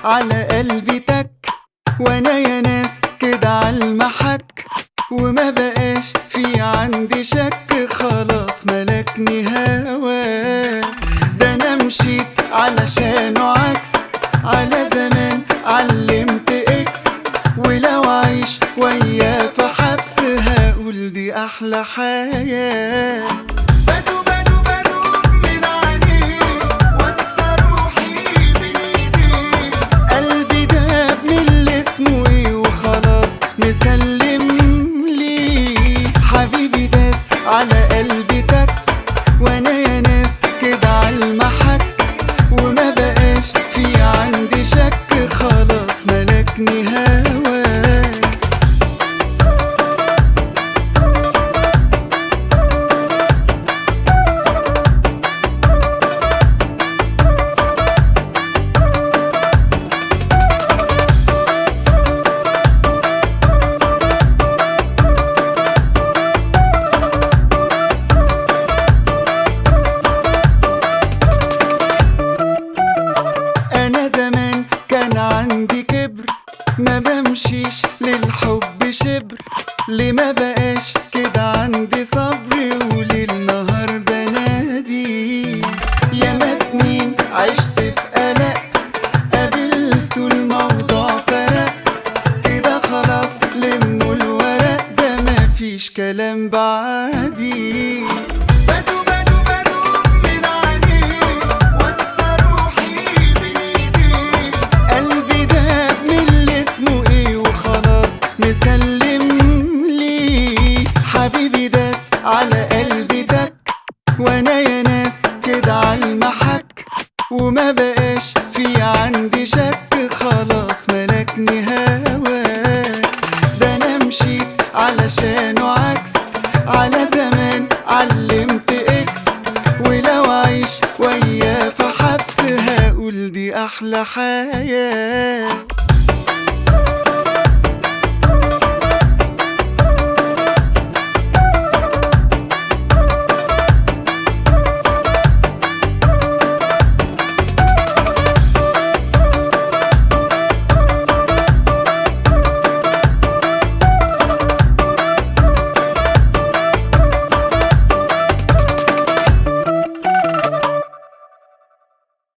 على قلبي تك وانا يا ناس كده عالمحك وما بقاش في عندي شك خلاص ملكني هوا ده انا مشيت علشانه عكس على زمان علمت اكس ولو عايش وياه في حبس هقول دي احلى حياه بدو بدو بدو من عينيه وانسى روحي من ايديه قلبي داب من اللي اسمه ايه وخلاص مسلم ليه حبيبي داس على قلبي تك وانا يا ناس كده عالمحك وما بقاش في عندي شك خلاص ملكني هواك انا زمان كان عندي كبر ما بمشيش للحب شبر ليه ما بقاش كده عندي صبر وليل نهار بنادي يا سنين عشت في قلق قابلت الموضوع فرق كده خلاص لموا الورق ده مفيش كلام بعدي بدو بدو بدو من عينيه وانسى روحي من ايديه قلبي داب من اللي اسمه ايه وخلاص مسلم ليه حبيبي داس على قلبي تك وانا يا ناس كده عالمحك وما بقاش في عندي شك خلاص ملكني هواك ده انا مشيت علشانه عكس على زمان علمت اكس ولو عايش وياه في حبس هقول دي احلى حياه